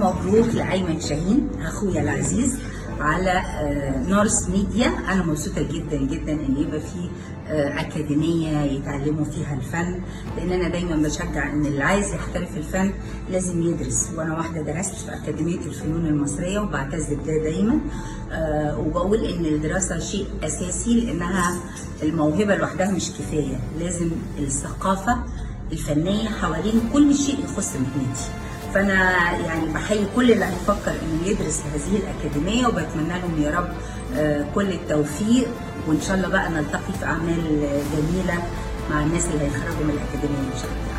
مبروك لايمن شاهين اخويا العزيز على آه، نورس ميديا انا مبسوطه جدا جدا ان يبقى في آه، اكاديميه يتعلموا فيها الفن لان انا دايما بشجع ان اللي عايز يحترف الفن لازم يدرس وانا واحده درست في اكاديميه الفنون المصريه وبعتز بده دايما آه، وبقول ان الدراسه شيء اساسي لانها الموهبه لوحدها مش كفايه لازم الثقافه الفنيه حوالين كل شيء يخص مهنتي فانا يعني بحيي كل اللي هيفكر انه يدرس في هذه الاكاديميه وبتمنى لهم يا رب آه، كل التوفيق وان شاء الله بقى نلتقي في اعمال آه، جميله مع الناس اللي هيتخرجوا من الاكاديميه ان شاء الله